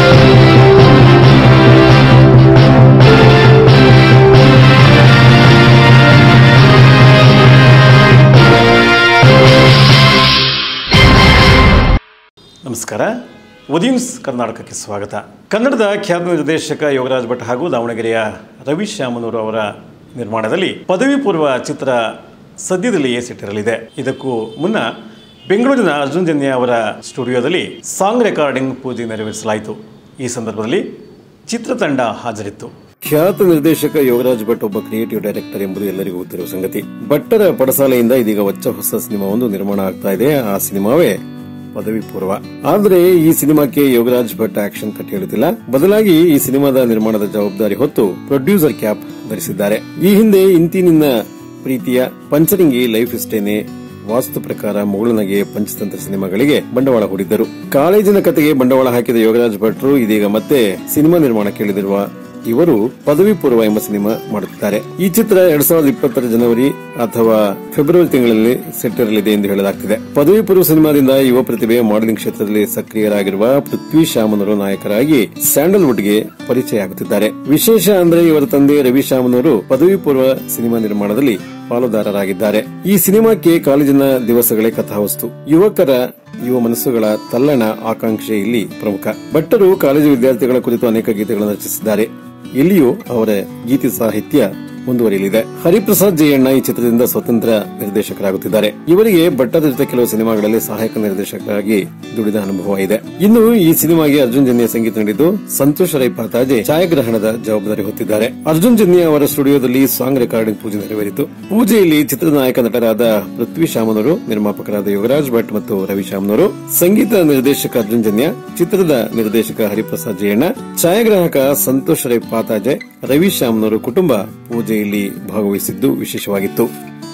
ನಮಸ್ಕಾರ ಉದೀನ್ಸ್ ಕರ್ನಾಟಕಕ್ಕೆ ಸ್ವಾಗತ ಕನ್ನಡದ ಖ್ಯಾತ ನಿರ್ದೇಶಕ ಯೋಗರಾಜ್ ಭಟ್ ಹಾಗೂ ದಾವಣಗೆರೆಯ ರವಿ ಶ್ಯಾಮನೂರು ಅವರ ನಿರ್ಮಾಣದಲ್ಲಿ ಪದವಿ ಪೂರ್ವ ಚಿತ್ರ ಸದ್ಯದಲ್ಲಿಯೇ ಸಿಟ್ಟಿರಲಿದೆ ಇದಕ್ಕೂ ಮುನ್ನ ಬೆಂಗಳೂರಿನ ಅರ್ಜುನ್ ಜನ್ಯ ಅವರ ಸ್ಟುಡಿಯೋದಲ್ಲಿ ಸಾಂಗ್ ರೆಕಾರ್ಡಿಂಗ್ ಪೂಜೆ ನೆರವೇರಿಸಲಾಯಿತು ಈ ಸಂದರ್ಭದಲ್ಲಿ ಚಿತ್ರತಂಡ ಹಾಜರಿತ್ತು ಖ್ಯಾತ ನಿರ್ದೇಶಕ ಯೋಗರಾಜ್ ಭಟ್ ಒಬ್ಬ ಕ್ರಿಯೇಟಿವ್ ಡೈರೆಕ್ಟರ್ ಎಂಬುದು ಎಲ್ಲರಿಗೂ ಗೊತ್ತಿರುವ ಸಂಗತಿ ಭಟ್ಟರ ಪಡಸಾಲೆಯಿಂದ ಇದೀಗ ಹೊಚ್ಚ ಹೊಸ ಸಿನಿಮಾ ಒಂದು ನಿರ್ಮಾಣ ಆಗ್ತಾ ಇದೆ ಆ ಸಿನಿಮಾವೇ ಪದವಿ ಪೂರ್ವ ಆದ್ರೆ ಈ ಸಿನಿಮಾಕ್ಕೆ ಯೋಗರಾಜ್ ಭಟ್ ಆಕ್ಷನ್ ಕಟ್ ಹೇಳುತ್ತಿಲ್ಲ ಬದಲಾಗಿ ಈ ಸಿನಿಮಾದ ನಿರ್ಮಾಣದ ಜವಾಬ್ದಾರಿ ಹೊತ್ತು ಪ್ರೊಡ್ಯೂಸರ್ ಕ್ಯಾಪ್ ಧರಿಸಿದ್ದಾರೆ ಈ ಹಿಂದೆ ಇಂತಿ ನಿನ್ನ ಪ್ರೀತಿಯ ಪಂಚರಿಂಗಿ ಲೈಫ್ ಇಷ್ಟೇನೆ ವಾಸ್ತು ಪ್ರಕಾರ ಮುಗುಳನಗೆ ಪಂಚತಂತ್ರ ಸಿನಿಮಾಗಳಿಗೆ ಬಂಡವಾಳ ಹೂಡಿದ್ದರು ಕಾಲೇಜಿನ ಕತೆಗೆ ಬಂಡವಾಳ ಹಾಕಿದ ಯೋಗರಾಜ್ ಭಟ್ರು ಇದೀಗ ಮತ್ತೆ ಸಿನಿಮಾ ನಿರ್ಮಾಣಕ್ಕೆ ಇಳಿದಿರುವ ಇವರು ಪದವಿ ಪೂರ್ವ ಎಂಬ ಸಿನಿಮಾ ಮಾಡುತ್ತಿದ್ದಾರೆ ಈ ಚಿತ್ರ ಎರಡ್ ಸಾವಿರದ ಇಪ್ಪತ್ತರ ಜನವರಿ ಅಥವಾ ಫೆಬ್ರವರಿ ತಿಂಗಳಲ್ಲಿ ಸೆಟ್ ಇರಲಿದೆ ಎಂದು ಹೇಳಲಾಗ್ತಿದೆ ಪದವಿ ಪೂರ್ವ ಸಿನಿಮಾದಿಂದ ಯುವ ಪ್ರತಿಭೆ ಮಾಡೆಲಿಂಗ್ ಕ್ಷೇತ್ರದಲ್ಲಿ ಸಕ್ರಿಯರಾಗಿರುವ ಪೃಥ್ವಿ ಶಾಮನವರು ನಾಯಕರಾಗಿ ಸ್ಯಾಂಡಲ್ವುಡ್ಗೆ ಪರಿಚಯ ಆಗುತ್ತಿದ್ದಾರೆ ವಿಶೇಷ ಅಂದ್ರೆ ಇವರ ತಂದೆ ರವಿ ಶಾಮನವರು ಪದವಿ ಪೂರ್ವ ಸಿನಿಮಾ ನಿರ್ಮಾಣದಲ್ಲಿ ಪಾಲುದಾರರಾಗಿದ್ದಾರೆ ಈ ಸಿನಿಮಾಕ್ಕೆ ಕಾಲೇಜಿನ ದಿವಸಗಳೇ ಕಥಾವಸ್ತು ಯುವಕರ ಯುವ ಮನಸ್ಸುಗಳ ತಲ್ಲಣ ಆಕಾಂಕ್ಷೆ ಇಲ್ಲಿ ಪ್ರಮುಖ ಭಟ್ಟರು ಕಾಲೇಜು ವಿದ್ಯಾರ್ಥಿಗಳ ಕುರಿತು ಅನೇಕ ಗೀತೆಗಳನ್ನು ರಚಿಸಿದ್ದಾರೆ ಇಲ್ಲಿಯೂ ಅವರ ಗೀತೆ ಸಾಹಿತ್ಯ ಮುಂದುವರಿಯಲಿದೆ ಹರಿಪ್ರಸಾದ್ ಜಯಣ್ಣ ಈ ಚಿತ್ರದಿಂದ ಸ್ವತಂತ್ರ ನಿರ್ದೇಶಕರಾಗುತ್ತಿದ್ದಾರೆ ಇವರಿಗೆ ಭಟ್ಟದ ಜೊತೆ ಕೆಲವು ಸಿನಿಮಾಗಳಲ್ಲಿ ಸಹಾಯಕ ನಿರ್ದೇಶಕರಾಗಿ ದುಡಿದ ಅನುಭವ ಇದೆ ಇನ್ನು ಈ ಸಿನಿಮಾಗೆ ಅರ್ಜುನ್ ಜನ್ಯ ಸಂಗೀತ ನೀಡಿದ್ದು ಸಂತೋಷ್ ರೈ ಪಾತಾಜೆ ಛಾಯಾಗ್ರಹಣದ ಜವಾಬ್ದಾರಿ ಹೊತ್ತಿದ್ದಾರೆ ಅರ್ಜುನ್ ಜನ್ಯ ಅವರ ಸ್ಟುಡಿಯೋದಲ್ಲಿ ಸಾಂಗ್ ರೆಕಾರ್ಡಿಂಗ್ ಪೂಜೆ ನೆರವೇರಿತು ಪೂಜೆಯಲ್ಲಿ ಚಿತ್ರದ ನಾಯಕ ನಟರಾದ ಪೃಥ್ವಿ ಶಾಮನವರು ನಿರ್ಮಾಪಕರಾದ ಯೋಗರಾಜ್ ಭಟ್ ಮತ್ತು ರವಿ ಶಾಮನವರು ಸಂಗೀತ ನಿರ್ದೇಶಕ ಅರ್ಜುನ್ ಜನ್ಯ ಚಿತ್ರದ ನಿರ್ದೇಶಕ ಹರಿಪ್ರಸಾದ್ ಜಯಣ್ಣ ಛಾಯಾಗ್ರಾಹಕ ಸಂತೋಷ್ ರೈ ಪಾತಾಜೆ ರವಿ ಶ್ಯಾಮ್ನವರು ಕುಟುಂಬ ಪೂಜೆಯಲ್ಲಿ ಭಾಗವಹಿಸಿದ್ದು ವಿಶೇಷವಾಗಿತ್ತು